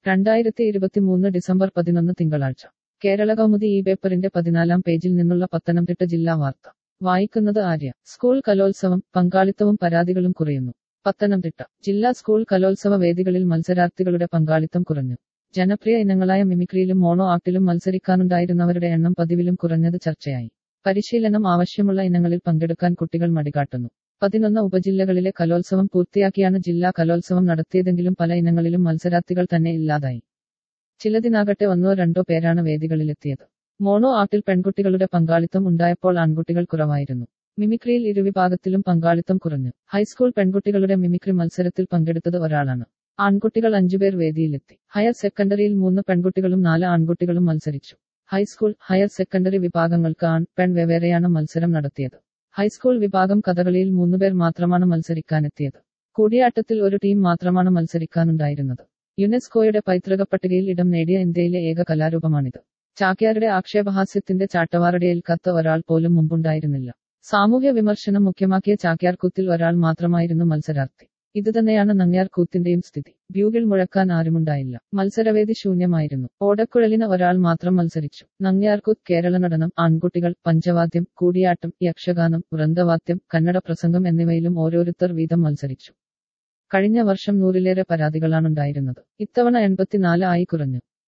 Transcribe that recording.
രണ്ടായിരത്തി ഇരുപത്തിമൂന്ന് ഡിസംബർ പതിനൊന്ന് തിങ്കളാഴ്ച കേരള കൗമുദി ഈ പേപ്പറിന്റെ പതിനാലാം പേജിൽ നിന്നുള്ള പത്തനംതിട്ട ജില്ലാ വാർത്ത വായിക്കുന്നത് ആര്യ സ്കൂൾ കലോത്സവം പങ്കാളിത്തവും പരാതികളും കുറയുന്നു പത്തനംതിട്ട ജില്ലാ സ്കൂൾ കലോത്സവ വേദികളിൽ മത്സരാർത്ഥികളുടെ പങ്കാളിത്തം കുറഞ്ഞു ജനപ്രിയ ഇനങ്ങളായ മിമിക്രിയിലും മോണോ ആക്ടിലും മത്സരിക്കാനുണ്ടായിരുന്നവരുടെ എണ്ണം പതിവിലും കുറഞ്ഞത് ചർച്ചയായി പരിശീലനം ആവശ്യമുള്ള ഇനങ്ങളിൽ പങ്കെടുക്കാൻ കുട്ടികൾ മടികാട്ടുന്നു പതിനൊന്ന് ഉപജില്ലകളിലെ കലോത്സവം പൂർത്തിയാക്കിയാണ് ജില്ലാ കലോത്സവം നടത്തിയതെങ്കിലും പല ഇനങ്ങളിലും മത്സരാർത്ഥികൾ തന്നെ ഇല്ലാതായി ചിലതിനാകട്ടെ ഒന്നോ രണ്ടോ പേരാണ് വേദികളിലെത്തിയത് മോണോ ആക്ടിൽ പെൺകുട്ടികളുടെ പങ്കാളിത്തം ഉണ്ടായപ്പോൾ ആൺകുട്ടികൾ കുറവായിരുന്നു മിമിക്രിയിൽ ഇരുവിഭാഗത്തിലും പങ്കാളിത്തം കുറഞ്ഞു ഹൈസ്കൂൾ പെൺകുട്ടികളുടെ മിമിക്രി മത്സരത്തിൽ പങ്കെടുത്തത് ഒരാളാണ് ആൺകുട്ടികൾ അഞ്ചുപേർ വേദിയിലെത്തി ഹയർ സെക്കൻഡറിയിൽ മൂന്ന് പെൺകുട്ടികളും നാല് ആൺകുട്ടികളും മത്സരിച്ചു ഹൈസ്കൂൾ ഹയർ സെക്കൻഡറി വിഭാഗങ്ങൾക്ക് ആൺ പെൺ വെവ്വേറെയാണ് മത്സരം നടത്തിയത് ഹൈസ്കൂൾ വിഭാഗം കഥകളിയിൽ മൂന്നുപേർ മാത്രമാണ് മത്സരിക്കാനെത്തിയത് കൂടിയാട്ടത്തിൽ ഒരു ടീം മാത്രമാണ് മത്സരിക്കാനുണ്ടായിരുന്നത് യുനെസ്കോയുടെ പൈതൃക പട്ടികയിൽ ഇടം നേടിയ ഇന്ത്യയിലെ ഏക കലാരൂപമാണിത് ചാക്യാരുടെ ആക്ഷേപഹാസ്യത്തിന്റെ ചാട്ടവാറടിയിൽ കത്ത് ഒരാൾ പോലും മുമ്പുണ്ടായിരുന്നില്ല സാമൂഹ്യ വിമർശനം മുഖ്യമാക്കിയ ചാക്യാർ കൂത്തിൽ ഒരാൾ മാത്രമായിരുന്നു മത്സരാർത്ഥി ഇതുതന്നെയാണ് നങ്ങ്യാർ കൂത്തിന്റെയും സ്ഥിതി ബ്യൂഗിൾ മുഴക്കാൻ ആരുമുണ്ടായില്ല മത്സരവേദി ശൂന്യമായിരുന്നു ഓടക്കുഴലിന് ഒരാൾ മാത്രം മത്സരിച്ചു നങ്ങ്യാർകൂത്ത് കേരള നടനം ആൺകുട്ടികൾ പഞ്ചവാദ്യം കൂടിയാട്ടം യക്ഷഗാനം വൃന്ദവാദ്യം കന്നഡ പ്രസംഗം എന്നിവയിലും ഓരോരുത്തർ വീതം മത്സരിച്ചു കഴിഞ്ഞ വർഷം നൂറിലേറെ പരാതികളാണുണ്ടായിരുന്നത് ഇത്തവണ എൺപത്തിനാല് ആയി കുറഞ്ഞു